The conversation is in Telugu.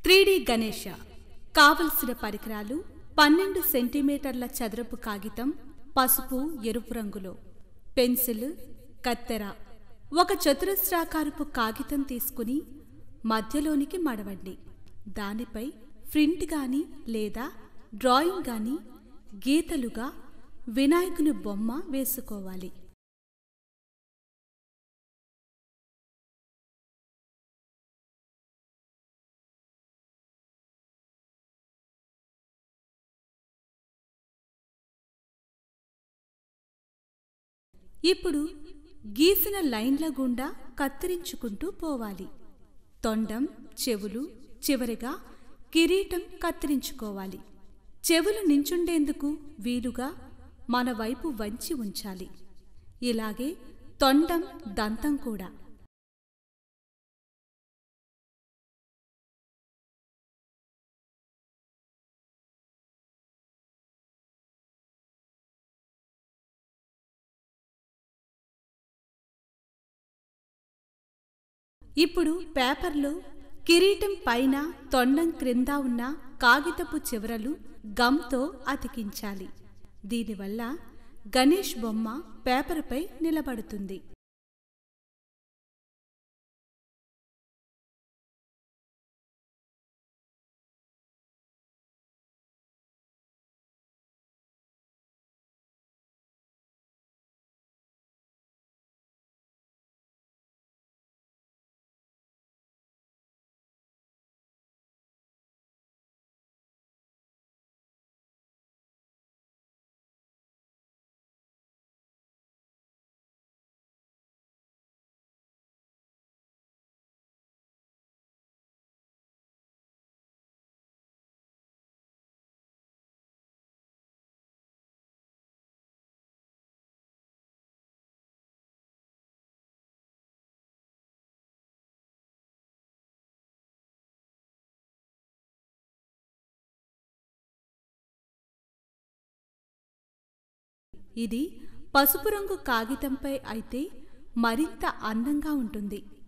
త్రీడీ గణేష కావలసిన పరికరాలు పన్నెండు సెంటీమీటర్ల చదరపు కాగితం పసుపు ఎరుపు రంగులో పెన్సిల్ కత్తెర ఒక చతురస్రాకారపు కాగితం తీసుకుని మధ్యలోనికి మడవండి దానిపై ప్రింట్ గాని లేదా డ్రాయింగ్ గాని గీతలుగా వినాయకుని బొమ్మ వేసుకోవాలి ఇప్పుడు గీసిన లైన్ల గుండా కత్తిరించుకుంటూ పోవాలి తొండం చెవులు చివరిగా కిరీటం కత్తిరించుకోవాలి చెవులు నించుండేందుకు వీలుగా మన వైపు వంచి ఉంచాలి ఇలాగే తొండం దంతం కూడా ఇప్పుడు పేపర్లో కిరీటం పైన తొండం క్రింద ఉన్న కాగితపు చివరలు గమ్తో అతికించాలి దీనివల్ల గణేష్ బొమ్మ పేపర్పై నిలబడుతుంది ఇది పసుపు రంగు కాగితంపై అయితే మరింత అందంగా ఉంటుంది